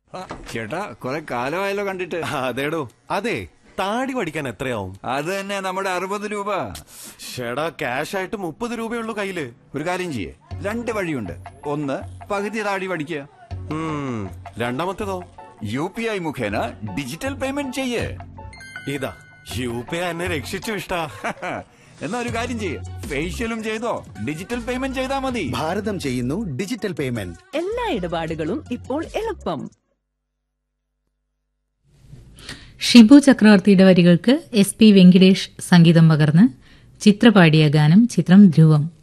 ആ, ചേട്ടാ കുറെ കാലമായല്ലോ കണ്ടിട്ട് അതേടോ അതെ താടി പഠിക്കാൻ എത്രയാവും അത് തന്നെ നമ്മുടെ അറുപത് രൂപ ഷേടാ ക്യാഷ് ആയിട്ട് മുപ്പത് രൂപയുള്ളൂ കയ്യില് ഒരു കാര്യം ചെയ്യേ രണ്ട് വഴിയുണ്ട് ഒന്ന് പകുതി താടി പഠിക്കുക ഉം, രണ്ടാമത്തേതോ യു പി ഐ മുഖേന ഡിജിറ്റൽ പേയ്മെന്റ് ചെയ്യേ ഇതാ യു പി എന്നെ രക്ഷിച്ചു ഇഷ്ടാ എന്നാ ഒരു കാര്യം ചെയ്യേ ഫേഷ്യലും ചെയ്തോ ഡിജിറ്റൽ പേയ്മെന്റ് ചെയ്താ മതി ഭാരതം ചെയ്യുന്നു ഡിജിറ്റൽ പേയ്മെന്റ് എല്ലാ ഇടപാടുകളും ഇപ്പോൾ എളുപ്പം ഷിബു ചക്രവർത്തിയുടെ വരികൾക്ക് എസ് പി വെങ്കിടേഷ് സംഗീതം പകർന്ന് ചിത്രപാടിയ ഗാനം ചിത്രം ധ്രുവം